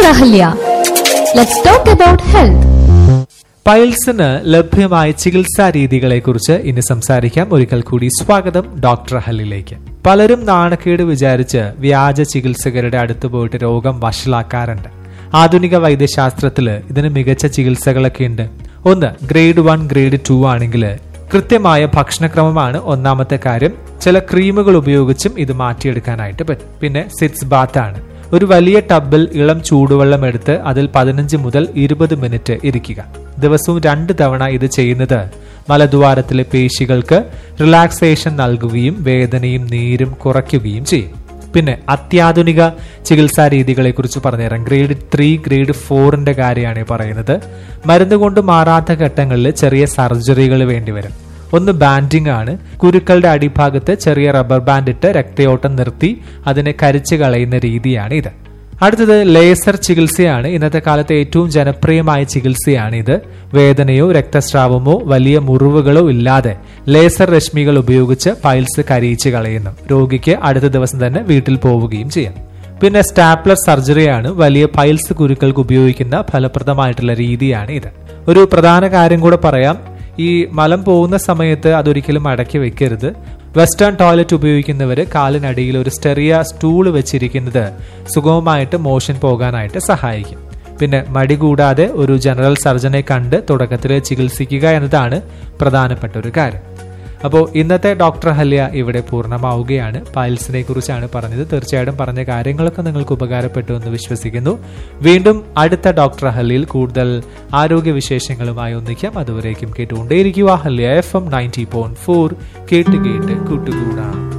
Ahalya let's talk about health പൈൽസിന് ലഭ്യമായ ചികിത്സാ രീതികളെക്കുറിച്ച് ഇനി സംസാരിക്കാം ഒരിക്കൽ കൂടി സ്വാഗതം ഡോക്ടർ ഹല്ലിലേക്ക് പലരും നാണക്കേട് വിചാരിച്ച് വ്യാജ ചികിത്സകരുടെ അടുത്ത് പോയിട്ട് രോഗം വഷളാക്കാറുണ്ട് ആധുനിക വൈദ്യശാസ്ത്രത്തില് ഇതിന് മികച്ച ചികിത്സകളൊക്കെ ഉണ്ട് ഒന്ന് ഗ്രേഡ് വൺ ഗ്രേഡ് ടു ആണെങ്കിൽ കൃത്യമായ ഭക്ഷണക്രമമാണ് ഒന്നാമത്തെ കാര്യം ചില ക്രീമുകൾ ഉപയോഗിച്ചും ഇത് മാറ്റിയെടുക്കാനായിട്ട് പറ്റും പിന്നെ സിറ്റ്സ് ബാത്ത് ആണ് ഒരു വലിയ ടബിൽ ഇളം ചൂടുവെള്ളം എടുത്ത് അതിൽ പതിനഞ്ച് മുതൽ ഇരുപത് മിനിറ്റ് ഇരിക്കുക ദിവസവും രണ്ട് തവണ ഇത് ചെയ്യുന്നത് മലദ്വാരത്തിലെ പേശികൾക്ക് റിലാക്സേഷൻ നൽകുകയും വേദനയും നീരും കുറയ്ക്കുകയും ചെയ്യും പിന്നെ അത്യാധുനിക ചികിത്സാ രീതികളെ കുറിച്ച് പറഞ്ഞുതരാം ഗ്രേഡ് ത്രീ ഗ്രേഡ് ഫോറിന്റെ കാര്യമാണ് ഈ പറയുന്നത് മരുന്ന് കൊണ്ട് മാറാത്ത ഘട്ടങ്ങളിൽ ചെറിയ സർജറികൾ വേണ്ടിവരും ഒന്ന് ബാൻഡിംഗ് ആണ് കുരുക്കളുടെ അടിഭാഗത്ത് ചെറിയ റബ്ബർ ബാൻഡ് ഇട്ട് രക്തയോട്ടം നിർത്തി അതിനെ കരിച്ചു കളയുന്ന രീതിയാണ് ഇത് അടുത്തത് ലേസർ ചികിത്സയാണ് ഇന്നത്തെ കാലത്തെ ഏറ്റവും ജനപ്രിയമായ ചികിത്സയാണ് ഇത് വേദനയോ രക്തസ്രാവമോ വലിയ മുറിവുകളോ ഇല്ലാതെ ലേസർ രശ്മികൾ ഉപയോഗിച്ച് പൈൽസ് കരയിച്ച് കളയുന്നു രോഗിക്ക് അടുത്ത ദിവസം തന്നെ വീട്ടിൽ പോവുകയും ചെയ്യാം പിന്നെ സ്റ്റാപ്ലർ സർജറിയാണ് വലിയ പൈൽസ് കുരുക്കൾക്ക് ഉപയോഗിക്കുന്ന ഫലപ്രദമായിട്ടുള്ള രീതിയാണ് ഇത് ഒരു പ്രധാന കാര്യം കൂടെ പറയാം ഈ മലം പോകുന്ന സമയത്ത് അതൊരിക്കലും അടക്കി വെക്കരുത് വെസ്റ്റേൺ ടോയ്ലറ്റ് ഉപയോഗിക്കുന്നവർ കാലിനടിയിൽ ഒരു സ്റ്റെറിയ സ്റ്റൂള് വെച്ചിരിക്കുന്നത് സുഗമമായിട്ട് മോഷൻ പോകാനായിട്ട് സഹായിക്കും പിന്നെ മടി കൂടാതെ ഒരു ജനറൽ സർജനെ കണ്ട് തുടക്കത്തിൽ ചികിത്സിക്കുക എന്നതാണ് പ്രധാനപ്പെട്ട ഒരു കാര്യം അപ്പോൾ ഇന്നത്തെ ഡോക്ടർ ഹല്യ ഇവിടെ പൂർണ്ണമാവുകയാണ് പൈൽസിനെ കുറിച്ചാണ് പറഞ്ഞത് തീർച്ചയായിട്ടും പറഞ്ഞ കാര്യങ്ങളൊക്കെ നിങ്ങൾക്ക് ഉപകാരപ്പെട്ടു എന്ന് വിശ്വസിക്കുന്നു വീണ്ടും അടുത്ത ഡോക്ടർ ഹല്യയിൽ കൂടുതൽ ആരോഗ്യ വിശേഷങ്ങളുമായി ഒന്നിക്കാം അതുവരേക്കും കേട്ടുകൊണ്ടേയിരിക്കുക Ahalya F M ninety point four കേട്ട് കേട്ട് കൂട്ടുകൂടാം